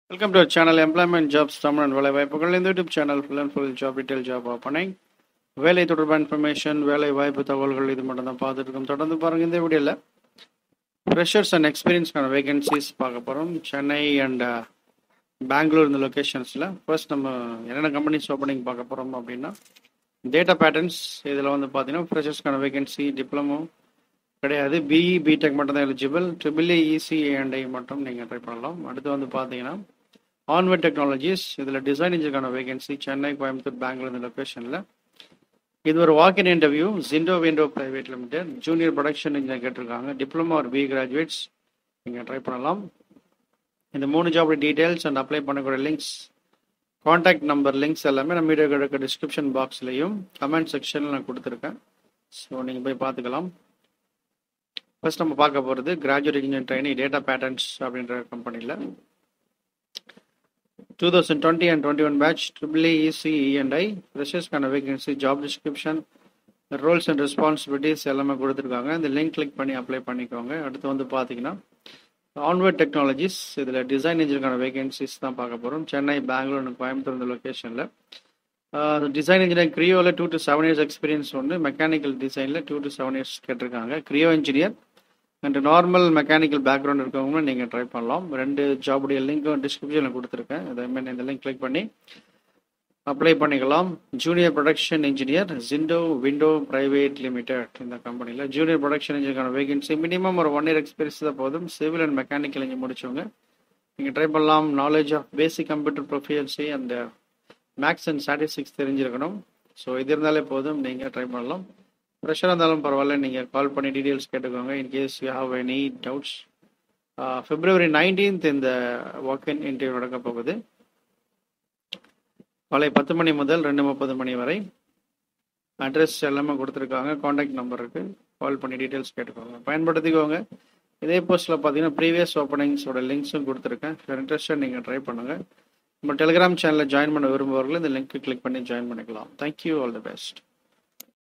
welcome to channel employment jobs Tamil and வேலை வாய்ப்புகள் இந்த YouTube channel full and full job detail job opening வேலை தொடர்பான இன்ஃபர்மேஷன் வேலை வாய்ப்பு தகவல்கள் இது மட்டும் தான் பார்த்துட்டு இருக்கோம் தொடர்ந்து பாருங்க இந்த வீடியோவில் ஃப்ரெஷர்ஸ் அண்ட் எக்ஸ்பீரியன்ஸ்க்கான வேகன்சிஸ் பார்க்க போகிறோம் சென்னை அண்ட் பெங்களூர் இந்த லொக்கேஷன்ஸில் ஃபர்ஸ்ட் நம்ம என்னென்ன கம்பெனிஸ் ஓப்பனிங் பார்க்க போகிறோம் அப்படின்னா டேட்டா பேட்டர்ன்ஸ் இதில் வந்து பார்த்தீங்கன்னா ஃப்ரெஷர்ஸ்க்கான வேகன்சி டிப்ளமோ கிடையாது பிஇ பிடெக் மட்டும் தான் eligible triple E C and I மட்டும் நீங்கள் ட்ரை பண்ணலாம் அடுத்து வந்து பார்த்தீங்கன்னா ஆன்வெட் டெக்னாலஜிஸ் இதில் டிசைன் இன்ஜினுக்கான வேகன்சி சென்னை கோயம்புத்தூர் பெங்களூர் இந்த லொக்கேஷனில் இது ஒரு walk in interview Jindo window private limited junior production engineer கேட்டிருக்காங்க டிப்ளமோ ஒரு பி கிராஜுவேட்ஸ் நீங்கள் ட்ரை பண்ணலாம் இந்த மூணு ஜாப் டீட்டெயில்ஸ் அண்ட் அப்ளை பண்ணக்கூடிய லிங்க்ஸ் காண்டாக்ட் நம்பர் லிங்க்ஸ் எல்லாமே நம்ம வீடியோ இருக்க டிஸ்கிரிப்ஷன் பாக்ஸ்லையும் கமெண்ட் செக்ஷனில் நான் கொடுத்துருக்கேன் ஸோ நீங்கள் போய் பார்த்துக்கலாம் ஃபர்ஸ்ட் நம்ம பார்க்க போகிறது graduate engineer training data patterns அப்படின்ற கம்பெனியில் two thousand twenty and twenty one batch triple E C E and I ஃப்ரெஷர்ஸ்க்கான vacancy job description roles and responsibilities எல்லாமே கொடுத்துருக்காங்க இந்த லிங்க் கிளிக் பண்ணி அப்ளை பண்ணிக்கோங்க அடுத்து வந்து பார்த்தீங்கன்னா ஆன்வர்ட் டெக்னாலஜிஸ் இதில் டிசைன் இன்ஜினுக்கான வேகன்சிஸ் தான் பார்க்க போகிறோம் சென்னை பெங்களூர் கோயம்புத்தூர் இந்த லொக்கேஷனில் டிசைன் இன்ஜினியர் கிரியோவில் two to seven years experience ஒன்று மெக்கானிக்கல் டிசைனில் டூ டு செவன் இயர்ஸ் கேட்டிருக்காங்க Creo engineer and normal mechanical background இருக்கவங்களும் நீங்கள் ட்ரை பண்ணலாம் ரெண்டு ஜாபுடைய லிங்க்கும் டிஸ்கிரிப்ஷனில் கொடுத்துருக்கேன் அதேமாதிரி இந்த லிங்க் கிளிக் பண்ணி அப்ளை பண்ணிக்கலாம் junior production engineer Jindo window private limited இந்த கம்பெனியில் ஜூனியர் ப்ரொடக்ஷன் இன்ஜினியருக்கான வேகன்சி மினிமம் ஒரு ஒன் இயர் எக்ஸ்பீரியன்ஸ் தான் போதும் சிவில் அண்ட் மெக்கானிக்கல் இன்ஜின் முடிச்சவங்க நீங்கள் ட்ரை பண்ணலாம் knowledge of basic computer proficiency and maths and statistics தெரிஞ்சிருக்கணும் ஸோ இது இருந்தாலே போதும் நீங்கள் ட்ரை பண்ணலாம் ப்ரெஷராக இருந்தாலும் பரவாயில்ல நீங்கள் கால் பண்ணி டீட்டெயில்ஸ் கேட்டுக்கோங்க in case you have any doubts February nineteenth இந்த வாக்கின் இன்டர்வியூ நடக்க போகுது காலை பத்து மணி முதல் ரெண்டு முப்பது மணி வரை அட்ரஸ் எல்லாமே கொடுத்துருக்காங்க காண்டாக்ட் நம்பர் இருக்குது கால் பண்ணி டீட்டெயில்ஸ் கேட்டுக்கோங்க பயன்படுத்திக்கோங்க இதே போஸ்ட்டில் பார்த்தீங்கன்னா ப்ரீவியஸ் ஓப்பனிங்ஸோட லிங்க்ஸும் கொடுத்துருக்கேன் இன்ட்ரெஸ்டாக நீங்கள் ட்ரை பண்ணுங்கள் நம்ம டெலிகிராம் சேனலில் ஜாயின் பண்ண விரும்புபவர்கள் இந்த லிங்க்கு கிளிக் பண்ணி ஜாயின் பண்ணிக்கலாம் தேங்க்யூ ஆல் தி பெஸ்ட்